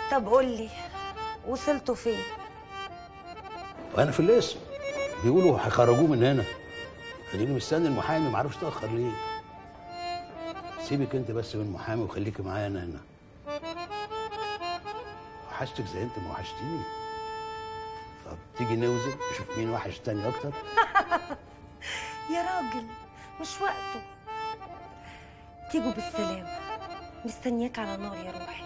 طب قول لي وصلتوا فين وانا في الاسم بيقولوا هيخرجوه من هنا خليني مستني المحامي معرفش تاخر ليه سيبك انت بس من المحامي وخليكي معايا انا هنا وحشتك زي انت ما وحشتيني طب تيجي نوزن نشوف مين وحش تاني اكتر يا راجل مش وقته تيجوا بالسلامة مستنياك على نار يا روحي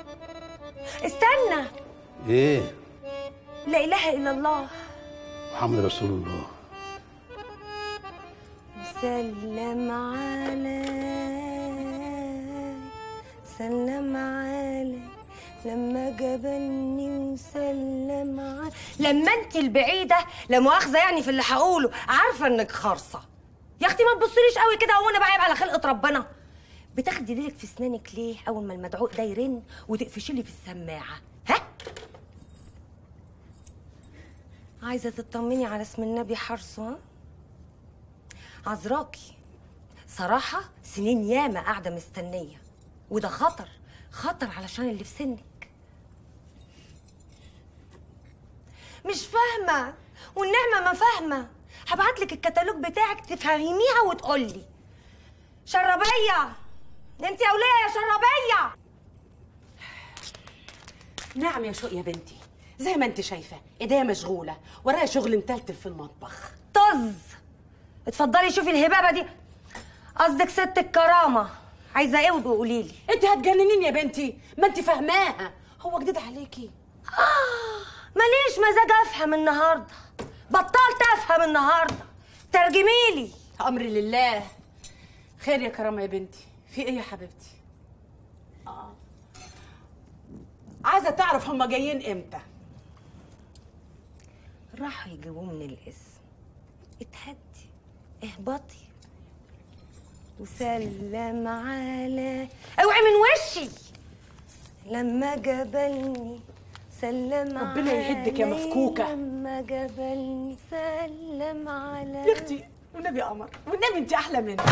استنى ايه لا إله إلا الله محمد رسول الله سلم علي سلم علي لما جبلني وسلم علي لما انت البعيده لا مؤاخذه يعني في اللي هقوله عارفه انك خارصه يا اختي ما تبصليش قوي كده هو انا بعيب على خلقه ربنا بتاخدي ديلك في اسنانك ليه اول ما المدعوق ده يرن وتقفشي لي في السماعه ها عايزه تطمني على اسم النبي حرصه ها عذراكي صراحة سنين ياما قاعدة مستنية وده خطر خطر علشان اللي في سنك مش فاهمة والنعمة ما فاهمة هبعتلك الكتالوج بتاعك تفهميها وتقولي شربية انت يا وليه يا شربية نعم يا شوق يا بنتي زي ما انت شايفه ايديا مشغوله ورايا شغل متلتل في المطبخ طز اتفضلي شوفي الهبابة دي قصدك ست الكرامة عايزة ايه وقولي لي انت هتجننيني يا بنتي ما انت فاهماها هو جديد عليكي ماليش مزاج افهم النهارده بطلت افهم النهارده ترجمي لي امر لله خير يا كرامه يا بنتي في ايه يا حبيبتي اه عايزه تعرف هما جايين امتى راحوا يجيبوه من الاسم اتهدي اهبطي وسلم على اوعي من وشي لما جبلني سلم ربنا يهدك يا علي مفكوكة. لما جبلني سلم على يا اختي والنبي قمر والنبي انت احلى مني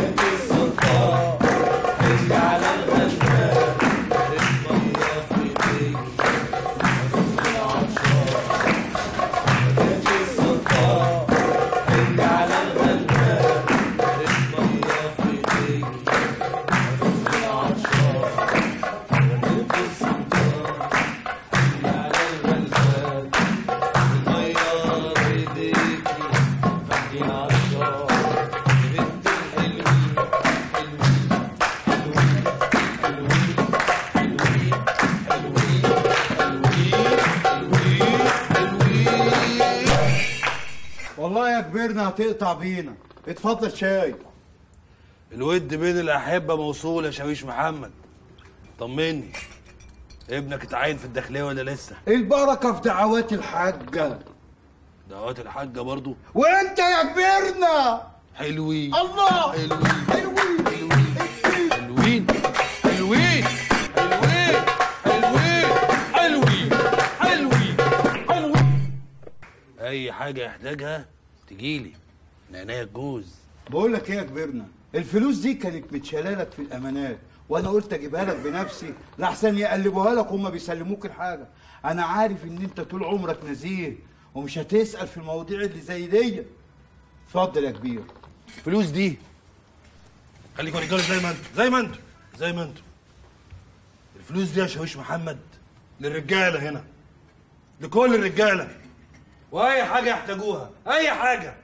والله يا كبرنا هتقطع بينا اتفضل شاي الود بين الأحبة موصول يا شاويش محمد طمني ابنك اتعين في الداخلية ولا لسه؟ البركه في دعوات الحاجه دعوات الحاجة برضو وانت يا كبرنا حلوين الله حلوين حلوين حلوين حلوين حلوين حلوين حلوين حلوين حلوين أي حاجة يحتاجها تجيلي من عينيا الجوز بقول لك ايه يا كبرنا الفلوس دي كانت متشاله لك في الامانات وانا قلت اجيبها لك بنفسي لحسن يقلبوها لك وهم بيسلموك الحاجه انا عارف ان انت طول عمرك نزيه ومش هتسال في المواضيع اللي زي دي اتفضل يا كبير الفلوس دي خليكوا رجاله زي ما انتوا زي ما انتوا زي ما انتوا الفلوس دي يا شاويش محمد للرجاله هنا لكل الرجاله واي حاجه يحتاجوها اي حاجه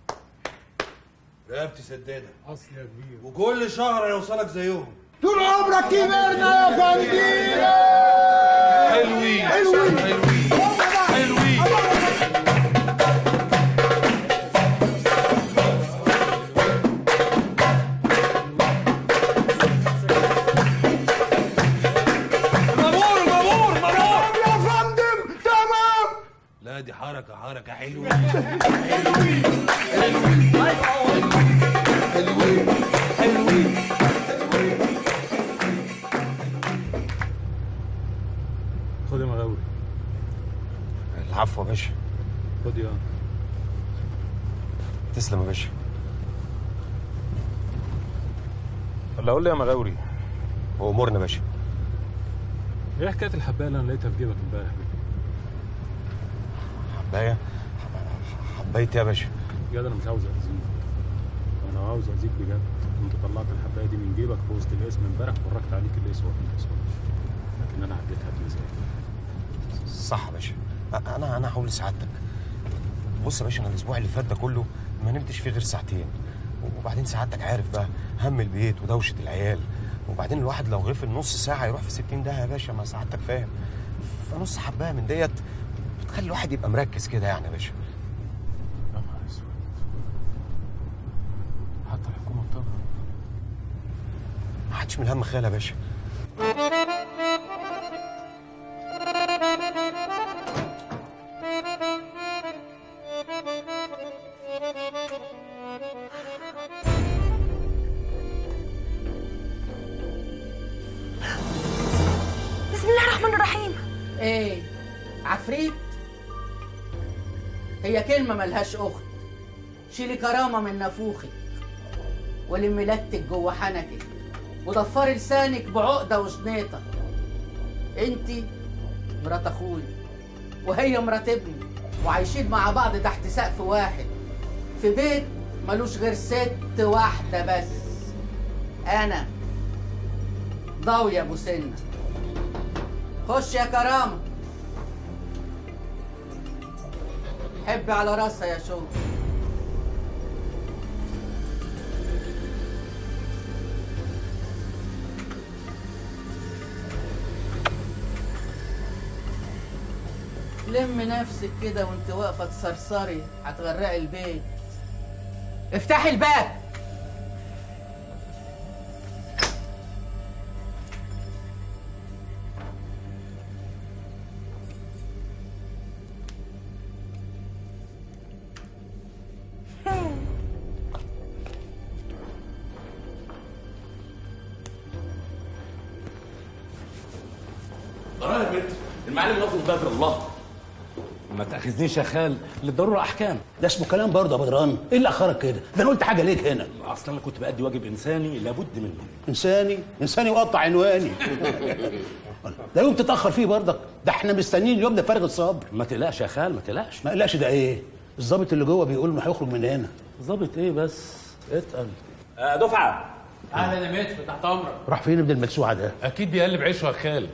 رقبتي سداده اصل يا كبير وكل شهر هيوصلك زيهم طول عمرك كبرنا يا فندينا حلوين حلوين. حلوين حلوين مامور مامور مامور يا فندم تمام لا دي حركة حركة حلوة خد يا مغاوري العفو يا باشا خد يا تسلم يا باشا ولا قول لي يا مغاوري وامورنا يا باشا ايه حكايه الحبايه اللي انا لقيتها في جيبك امبارح دي؟ حبايه حبايه يا باشا بجد انا مش عاوز اذيك انا لو عاوز اذيك بجد كنت طلعت الحبايه دي من جيبك في وسط الاسم امبارح وفرجت عليك الاسود في الاسود لكن انا عديتها بمزاج صح يا باشا أ- انا انا هقول لسعادتك بص يا باشا انا الاسبوع اللي فات ده كله ما نمتش فيه غير ساعتين وبعدين سعادتك عارف بقى هم البيت ودوشه العيال وبعدين الواحد لو غفل نص ساعه يروح في 60 ده يا باشا ما سعادتك فاهم فنص حبايه من ديت بتخلي الواحد يبقى مركز كده يعني يا باشا يا نهار اسود حتى الحكومه بتغلط ما حدش من الهم خيال يا باشا بسم الله الرحمن الرحيم ايه عفريت هي كلمة ملهاش أخت شيلي كرامة من نافوخك ولمي لتك جوه حنكك وضفري لسانك بعقدة وشنيطة انتي مرات اخوي وهي مرات ابني وعايشين مع بعض تحت سقف واحد في بيت ملوش غير ست واحدة بس أنا ضاوية أبو سنة خش يا كرامة حبي على راسها يا شو لم نفسك كده وانت واقفة تسرسري هتغرقي البيت افتحي الباب ورايا يا بنت المعلم لفظ بدر الله ما تاخذنيش يا خال للضروره احكام ده اسمه كلام برضه يا بدران ايه اللي اخرك كده ده انا قلت حاجه ليك هنا اصلا انا كنت بادي واجب انساني لابد منه انساني انساني وقطع عنواني ده يوم تتاخر فيه برضك ده احنا مستنيين اليوم ده فارغ الصبر ما تقلقش يا خال ما تقلقش ما قلقش ده ايه الظابط اللي جوه بيقول انه هيخرج من هنا ظابط ايه بس اتقل آه دفعه اهلا يا متر تحت امرك راح فين ابن المدسوعه ده اكيد بيقلب عيشه يا خال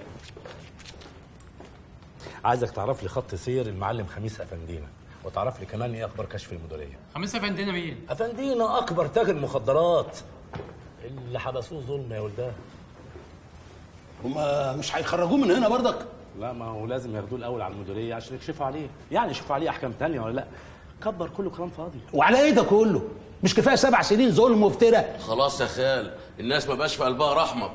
عايزك تعرف لي خط سير المعلم خميس افندينا وتعرف لي كمان ايه اخبار كشف المديريه خميس افندينا مين افندينا اكبر تاجر مخدرات اللي حبسوه ظلم يا ولدان هما مش هيخرجوه من هنا برضك لا ما هو لازم ياخدوه الاول على المديريه عشان يكشفوا عليه يعني يشوفوا عليه احكام تانية ولا لا كبر كله كلام فاضي وعلى ايه ده كله مش كفايه سبع سنين ظلم وافتراء خلاص يا خال الناس ما بقاش في قلبها رحمه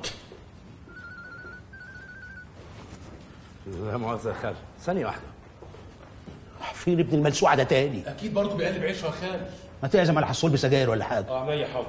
لا مؤاخذه يا خال ثانيه واحده فين ابن الملسوعه ده تاني اكيد برضه بيقلب عيشه يا خال ما تعزم على حصول بسجاير ولا حاجه اه عينيا حاضر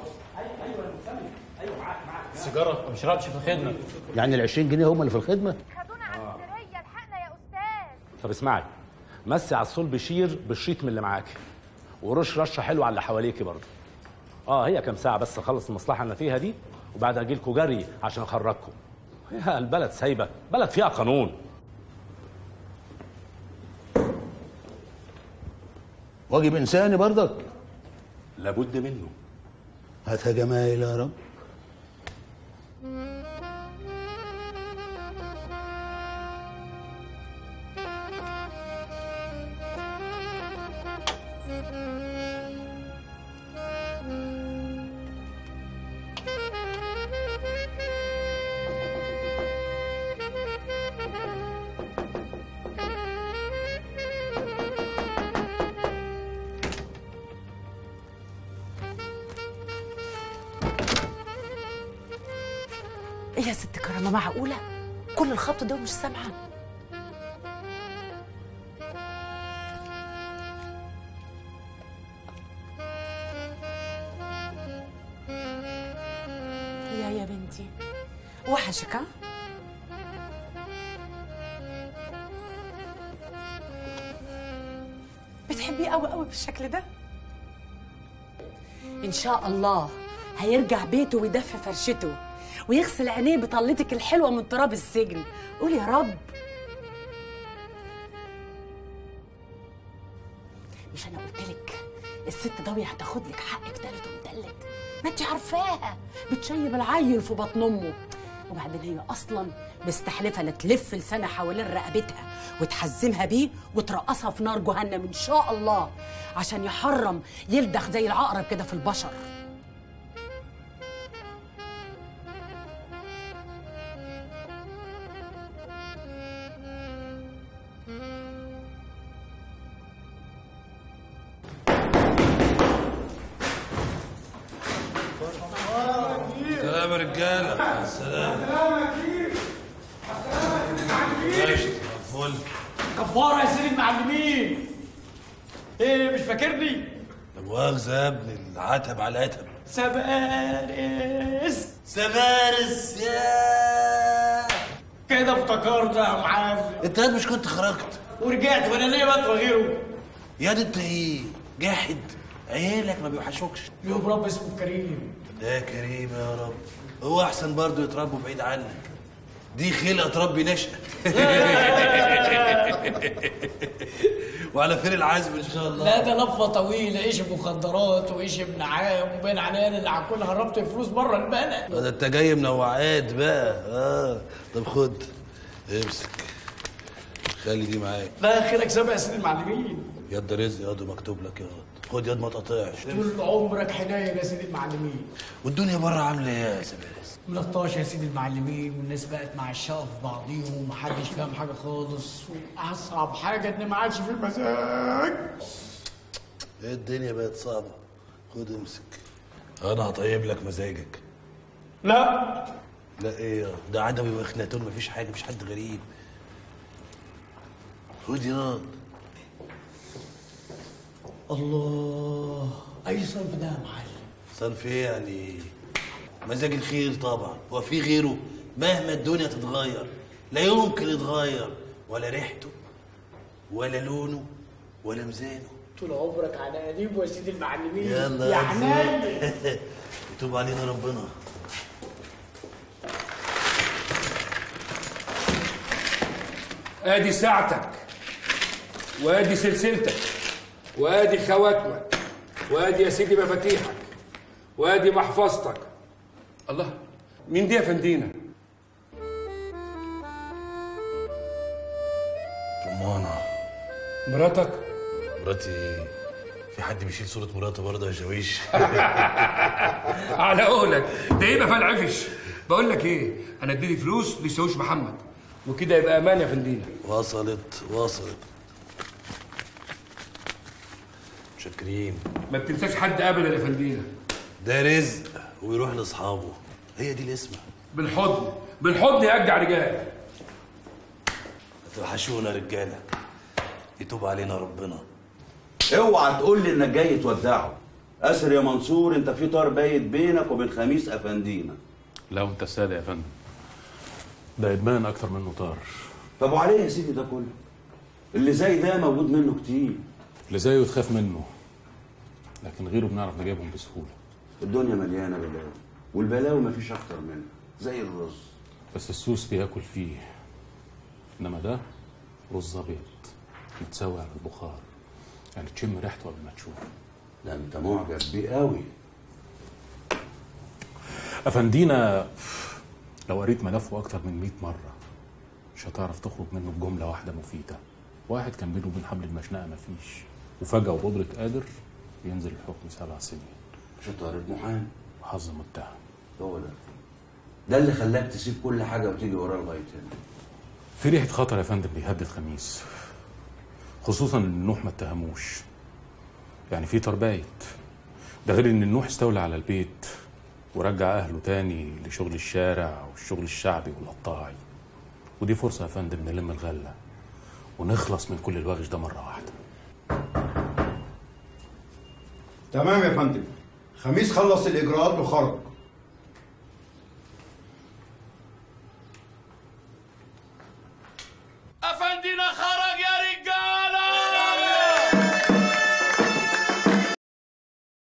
سيجاره ما بشربش في الخدمه يعني ال 20 جنيه هم اللي في الخدمه خدونا على السرية الحقنا يا أستاذ طب اسمعي مسي على الصول بشير بالشيط من اللي معاكي ورش رشه حلوه على اللي حواليكي برضه اه هي كام ساعه بس اخلص المصلحه اللي أنا فيها دي وبعد اجي لكم جري عشان اخرجكم يا البلد سايبه بلد فيها قانون واجب انساني برضك لابد منه هاتها جمايل يا رب ايه يا ست كرامه معقوله كل الخبط ده ومش سامعه يا يا بنتي وحشك ها بتحبيه قوي قوي بالشكل ده ان شاء الله هيرجع بيته ويدفي فرشته ويغسل عينيه بطلتك الحلوه من تراب السجن قول يا رب مش انا قلت لك الست ضاوية هتاخد لك حقك تالت ومتلت ما انت عارفاها بتشيب العيل في بطن امه وبعدين هي اصلا مستحلفه لا تلف لسانها حوالين رقبتها وتحزمها بيه وترقصها في نار جهنم ان شاء الله عشان يحرم يلدغ زي العقرب كده في البشر سلام يا رجاله سلام ماشي فل كفاره يا سيدي المعلمين ايه مش فاكرني لا مؤاخذه يا ابني العتب على العتب سبارس سبارس يا كده افتكرت يا معلم انت قد مش كنت خرجت ورجعت وانا ليه بقى غيره يا دي انت ايه جاحد عيالك ما بيوحشوكش يوم رب اسمه كريم يا كريم يا رب هو احسن برضه يتربوا بعيد عنك دي خلقه تربي نشأة وعلى خير العزم ان شاء الله لا ده لفه طويله ايش مخدرات وايش ابن عام وبين علينا اللي هكون هربت فلوس بره البلد ده انت جاي منوعات بقى اه طب خد امسك خلي دي معاك لا خيرك سابق يا سيدي المعلمين يد رزق ياض مكتوب لك ياض خد ياض ما تقطعش طول عمرك حنين يا سيدي المعلمين والدنيا بره عامله ايه يا سباس ملطاش يا سيدي المعلمين والناس بقت مع الشقه في بعضيهم ومحدش فاهم حاجه خالص واصعب حاجه ان ما عادش في المزاج ايه الدنيا بقت صعبه خد امسك انا هطيب لك مزاجك لا لا ايه يا ده عدوي واخناتون مفيش حاجه مفيش حد غريب خد ياض الله اي صنف ده يا معلم صنف ايه يعني مزاج الخير طبعا هو في غيره مهما الدنيا تتغير لا يمكن يتغير ولا ريحته ولا لونه ولا ميزانه طول عمرك على قديم يا سيدي المعلمين يلا يا يا حنين يتوب علينا ربنا ادي ساعتك وادي سلسلتك وادي خواتمك وادي يا سيدي مفاتيحك وادي محفظتك الله مين دي يا فندينا رمانة مراتك مراتي ايه؟ في حد بيشيل صورة مراته برضه يا شاويش على قولك ده يبقى فالعفش بقول لك ايه انا اديني فلوس لشاوش محمد وكده يبقى امان يا فندينا وصلت وصلت شاكرين ما بتنساش حد ابدا يا فندينا ده رزق ويروح لاصحابه هي دي الاسمه بالحضن بالحضن يا اجدع رجال توحشونا رجاله يتوب علينا ربنا اوعى تقول لي انك جاي تودعه اسر يا منصور انت في طار بايت بينك وبين خميس افندينا لا وانت صادق يا فندم ده ادمان اكتر منه طار طب وعليه يا سيدي ده كله اللي زي ده موجود منه كتير اللي زيه تخاف منه لكن غيره بنعرف نجيبهم بسهوله الدنيا مليانه بلاوي والبلاوي مفيش اكتر منها زي الرز بس السوس بياكل فيه انما ده رز ابيض متسوي على البخار يعني تشم ريحته قبل ما تشوفه ده انت معجب بيه قوي افندينا لو قريت ملفه اكتر من 100 مره مش هتعرف تخرج منه بجمله واحده مفيده واحد كان بينه وبين حبل المشنقه مفيش وفجاه وبقدره قادر ينزل الحكم سبع سنين مش طارق محامي وحظ متهم هو ده ده اللي خلاك تسيب كل حاجه وتيجي وراه لغايه هنا في ريحه خطر يا فندم بيهدد خميس خصوصا ان النوح ما اتهموش يعني في تربايت ده غير ان النوح استولى على البيت ورجع اهله تاني لشغل الشارع والشغل الشعبي والقطاعي ودي فرصه يا فندم نلم الغله ونخلص من كل الوغش ده مره واحده تمام يا فندم خميس خلص الاجراءات وخرج